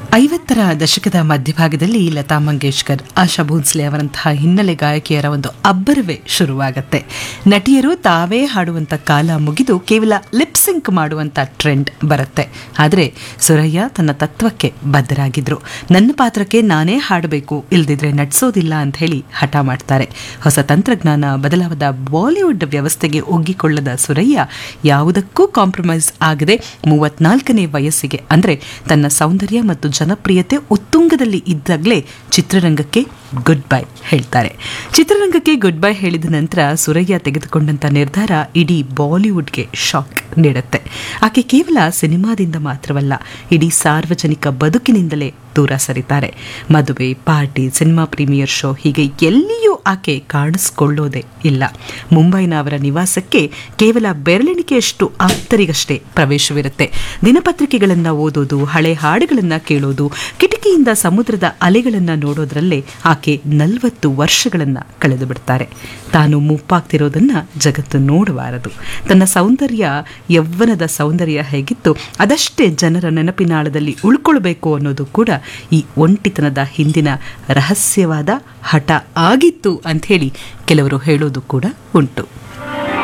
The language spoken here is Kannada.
ಐವತ್ತರ ದಶಕದ ಮಧ್ಯಭಾಗದಲ್ಲಿ ಲತಾ ಮಂಗೇಶ್ಕರ್ ಆಶಾ ಭೋನ್ಸ್ಲೆ ಅವರಂತಹ ಹಿನ್ನೆಲೆ ಗಾಯಕಿಯರ ಒಂದು ಅಬ್ಬರವೇ ಶುರುವಾಗತ್ತೆ ನಟಿಯರು ತಾವೇ ಹಾಡುವಂಥ ಕಾಲ ಮುಗಿದು ಕೇವಲ ಲಿಪ್ಸಿಂಕ್ ಮಾಡುವಂಥ ಟ್ರೆಂಡ್ ಬರುತ್ತೆ ಆದರೆ ಸುರಯ್ಯ ತನ್ನ ತತ್ವಕ್ಕೆ ಬದ್ಧರಾಗಿದ್ರು ನನ್ನ ಪಾತ್ರಕ್ಕೆ ನಾನೇ ಹಾಡಬೇಕು ಇಲ್ದಿದ್ರೆ ನಟಿಸೋದಿಲ್ಲ ಅಂತ ಹೇಳಿ ಹಠ ಮಾಡ್ತಾರೆ ಹೊಸ ತಂತ್ರಜ್ಞಾನ ಬದಲಾದ ಬಾಲಿವುಡ್ ವ್ಯವಸ್ಥೆಗೆ ಒಗ್ಗಿಕೊಳ್ಳದ ಸುರಯ್ಯ ಯಾವುದಕ್ಕೂ ಕಾಂಪ್ರಮೈಸ್ ಆಗದೆ ಮೂವತ್ನಾಲ್ಕನೇ ವಯಸ್ಸಿಗೆ ಅಂದರೆ ತನ್ನ ಸೌಂದರ್ಯ ಮತ್ತು ಜನಪ್ರಿಯತೆ ಉತ್ತುಂಗದಲ್ಲಿ ಇದ್ದಾಗಲೇ ಚಿತ್ರರಂಗಕ್ಕೆ ಗುಡ್ ಬೈ ಹೇಳ್ತಾರೆ ಚಿತ್ರರಂಗಕ್ಕೆ ಗುಡ್ ಬೈ ಹೇಳಿದ ನಂತರ ಸುರಯ್ಯ ತೆಗೆದುಕೊಂಡಂತ ನಿರ್ಧಾರ ಇಡೀ ಬಾಲಿವುಡ್ಗೆ ಶಾಕ್ ನೀಡುತ್ತೆ ಆಕೆ ಕೇವಲ ಸಿನಿಮಾದಿಂದ ಮಾತ್ರವಲ್ಲ ಇಡೀ ಸಾರ್ವಜನಿಕ ಬದುಕಿನಿಂದಲೇ ದೂರ ಸರಿತಾರೆ ಮದುವೆ ಪಾರ್ಟಿ ಸಿನಿಮಾ ಪ್ರೀಮಿಯರ್ ಶೋ ಹೀಗೆ ಎಲ್ಲಿಯೂ ಆಕೆ ಕಾಣಿಸ್ಕೊಳ್ಳೋದೇ ಇಲ್ಲ ಮುಂಬೈನ ಅವರ ನಿವಾಸಕ್ಕೆ ಕೇವಲ ಬೆರಳೆಣಿಕೆಯಷ್ಟು ಆಪ್ತರಿಗಷ್ಟೇ ಪ್ರವೇಶವಿರುತ್ತೆ ದಿನಪತ್ರಿಕೆಗಳನ್ನು ಓದೋದು ಹಳೆ ಹಾಡುಗಳನ್ನು ಕೇಳೋದು ಕಿಟಕಿಯಿಂದ ಸಮುದ್ರದ ಅಲೆಗಳನ್ನು ನೋಡೋದ್ರಲ್ಲೇ ಆಕೆ ನಲವತ್ತು ವರ್ಷಗಳನ್ನು ಕಳೆದು ಬಿಡ್ತಾರೆ ತಾನು ಮುಪ್ಪಾಗ್ತಿರೋದನ್ನ ಜಗತ್ತು ನೋಡಬಾರದು ತನ್ನ ಸೌಂದರ್ಯ ಯೌವನದ ಸೌಂದರ್ಯ ಹೇಗಿತ್ತು ಅದಷ್ಟೇ ಜನರ ನೆನಪಿನಾಳದಲ್ಲಿ ಉಳ್ಕೊಳ್ಬೇಕು ಅನ್ನೋದು ಕೂಡ ಈ ಒಂಟಿತನದ ಹಿಂದಿನ ರಹಸ್ಯವಾದ ಹಠ ಆಗಿತ್ತು ಅಂಥೇಳಿ ಕೆಲವರು ಹೇಳೋದು ಕೂಡ ಉಂಟು